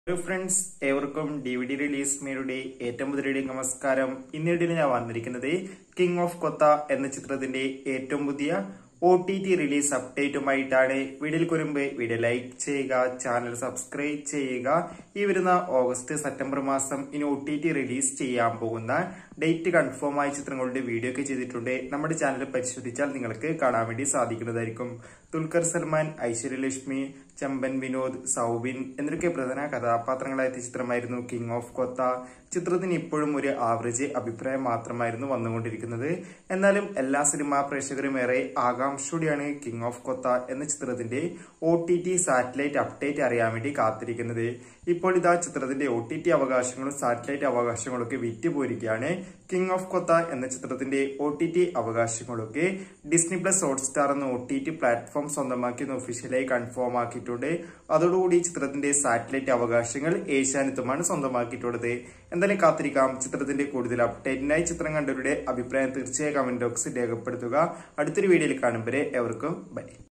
hello friends ഏവർക്കും D V D release മേയുടെ ഏറ്റവും പുതിയ നമസ്കാരം ഇന്നിടയിൽ ഞാൻ വന്നിരിക്കുന്നത് കിങ് ഓഫ് കൊത്ത എന്ന ചിത്രത്തിന്റെ ഏറ്റവും പുതിയ ഒ ടി ടി റിലീസ് അപ്ഡേറ്റുമായിട്ടാണ് വീഡിയോയിൽ കുരുമ്പ് വീഡിയോ ലൈക്ക് ചെയ്യുക ചാനൽ സബ്സ്ക്രൈബ് ചെയ്യുക ഈ വരുന്ന ഓഗസ്റ്റ് സെപ്റ്റംബർ മാസം ഇനി ഒ ടി ടി റിലീസ് ചെയ്യാൻ പോകുന്ന ഡേറ്റ് കൺഫേം ആയ ചിത്രങ്ങളുടെ വീഡിയോ ഒക്കെ ചെയ്തിട്ടുണ്ട് നമ്മുടെ ചാനൽ പരിശോധിച്ചാൽ നിങ്ങൾക്ക് കാണാൻ വേണ്ടി സാധിക്കുന്നതായിരിക്കും ദുൽഖർ സൽമാൻ ഐശ്വര്യലക്ഷ്മി ചമ്പൻ വിനോദ് സൗബിൻ എന്നൊക്കെ പ്രധാന കഥാപാത്രങ്ങളായ ചിത്രമായിരുന്നു കിങ് ഓഫ് കൊത്ത ചിത്രത്തിന് ഇപ്പോഴും ഒരു ആവറേജ് അഭിപ്രായം മാത്രമായിരുന്നു വന്നുകൊണ്ടിരിക്കുന്നത് എന്നാലും എല്ലാ സിനിമാ പ്രേക്ഷകരും ഏറെ ആകാംക്ഷയോടെയാണ് കിങ് ഓഫ് കൊത്ത എന്ന ചിത്രത്തിന്റെ O T T satellite update അറിയാൻ വേണ്ടി കാത്തിരിക്കുന്നത് ഇപ്പോൾ ഇതാ ചിത്രത്തിന്റെ ഒ ടി ടി അവകാശങ്ങളും സാറ്റലൈറ്റ് അവകാശങ്ങളൊക്കെ വിറ്റുപോയിരിക്കുകയാണ് കിങ് ഓഫ് കൊത്ത എന്ന ചിത്രത്തിന്റെ ഒ ടി ടി അവകാശങ്ങളൊക്കെ ഡിസ്നി പ്ലസ് ഹോട്ട്സ്റ്റാർ എന്ന ഒ ടി ടി പ്ലാറ്റ്ഫോം സ്വന്തമാക്കിയെന്ന് ഒഫീഷ്യലായി കൺഫേം ആക്കിയിട്ടുണ്ട് അതോടുകൂടി ചിത്രത്തിന്റെ സാറ്റലൈറ്റ് അവകാശങ്ങൾ ഏഷ്യാനെത്തുമാണ് സ്വന്തമാക്കിയിട്ടുള്ളത് എന്തായാലും കാത്തിരിക്കാം ചിത്രത്തിന്റെ കൂടുതൽ അപ്ഡേറ്റിനായി ചിത്രം കണ്ടവരുടെ അഭിപ്രായം തീർച്ചയായും കമന്റ് ബോക്സിൽ രേഖപ്പെടുത്തുക അടുത്തൊരു വീഡിയോയിൽ കാണും വരെ എവർക്കും ബൈ